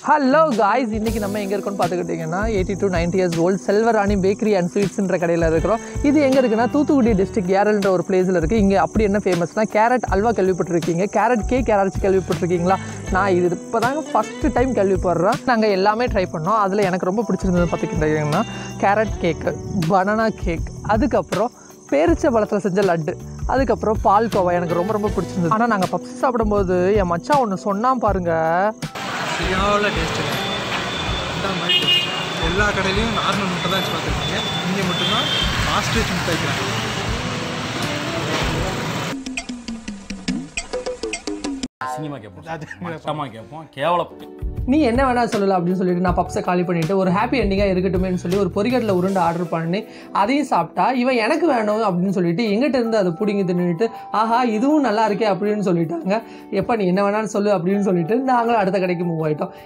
hello guys இன்னைக்கு நம்ம எங்கே இருக்கோம்னு பார்த்துக்கிட்டிங்கன்னா eighty to ninety years old Selvarani bakery and ஸ்வீட்ஸ்ன்ற கடையில் இருக்கிறோம் இது எங்கே இருக்குன்னா தூத்துக்குடி டிஸ்ட்ரிக்ட் ஏரல்ன்ற ஒரு பிளேஸில் இருக்குது இங்கே அப்படி என்ன ஃபேமஸ்னா கேரட் அல்வா கேள்விப்பட்டிருக்கீங்க கேரட் கேக் யாராச்சும் கேள்விப்பட்டிருக்கீங்களா நான் இது இப்போ தாங்க ஃபஸ்ட்டு டைம் கேள்விப்படுறேன் நாங்கள் எல்லாமே ட்ரை பண்ணோம் அதில் எனக்கு ரொம்ப பிடிச்சிருந்தது பார்த்துக்கிட்டிங்கன்னா கேரட் கேக்கு பனானா கேக் அதுக்கப்புறம் பேரிச்ச பழத்தில் செஞ்ச லட்டு அதுக்கப்புறம் பால்கோவா எனக்கு ரொம்ப ரொம்ப பிடிச்சிருந்தது ஆனால் நாங்கள் பப்ஸ் சாப்பிடும்போது என் மச்சான் ஒன்று சொன்னான் பாருங்கள் சரியான டேஸ்ட்டு அந்த மாதிரி டேஸ்ட் எல்லா கடையிலையும் நார்மல் முட்டை தான் வச்சு பார்த்துருக்கீங்க இங்கே மட்டும்தான் ஆஸ்ட்ரிச் முட்டை வைக்கிறாங்க சினிமா கேட்போம் மட்டமாக கேட்போம் கேவலம் நீ என்ன வேணா சொல்லலாம் அப்படின்னு சொல்லிட்டு நான் பப்ஸை காலி பண்ணிட்டு ஒரு ஹாப்பி எண்டிங்காக இருக்கட்டுமேன்னு சொல்லி ஒரு பொரிகடலை உருண்டை ஆர்டர் பண்ணி அதையும் சாப்பிட்டா இவன் எனக்கு வேணும் அப்படின்னு சொல்லிட்டு எங்கிட்ட இருந்து அதை பிடிங்கி தின்னுட்டு ஆஹா இதுவும் நல்லா இருக்கே அப்படின்னு சொல்லிட்டாங்க எப்போ நீ என்ன வேணாலும் சொல்லு அப்படின்னு சொல்லிட்டு நாங்களும் அடுத்த கடைக்கு மூவ் ஆயிட்டோம்